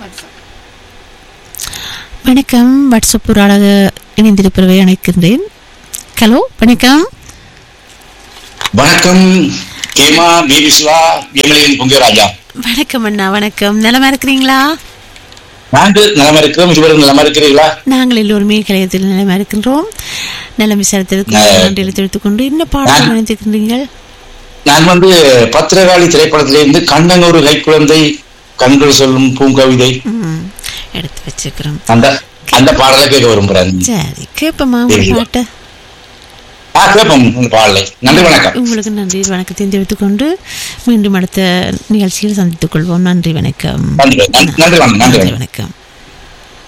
வணக்கம் வாட்ஸ்அப் ஒரு அழக இணைந்திருப்பவரை அழைக்கின்றேன் ஹலோ வணக்கம் வணக்கம் கேமா பேபி சிவா விமலின் பொங்கராஜா வணக்கம் அண்ணா வணக்கம் நலமா இருக்கிறீங்களா நாங்கள் நலமா இருக்கிறோம் இருவரும் நலமா இருக்கிறீர்களா நாங்கள் எல்லோருமே கலையத்தில் நலமா இருக்கின்றோம் நலம் விசாரித்ததுக்கு ந- நன்றிகளை தெரிவித்துக் கொண்டு என்ன பாடம் நினைத்திருக்கின்றீர்கள் நான் வந்து பத்திரகாளி திரைப்படத்திலிருந்து கண்ணனூறு கைக்குழந்தை கண்கள் சொல்லும் பூங்கவிதை ம், எடுத்து வச்சுக்கிறோம் அந்த அந்த பாடலை கேட்க விரும்புறேன் சரி கேட்போமா உங்க சரி. பாட்டை ஆ கேட்போம் இந்த பாடலை நன்றி வணக்கம் உங்களுக்கு நன்றி வணக்கத்தை தெரிவித்துக் கொண்டு மீண்டும் அடுத்த நிகழ்ச்சியில் சந்தித்துக் கொள்வோம் நன்றி வணக்கம் நன்றி நன்றி வணக்கம் நன்றி நன்றி வணக்கம் வணக்கம்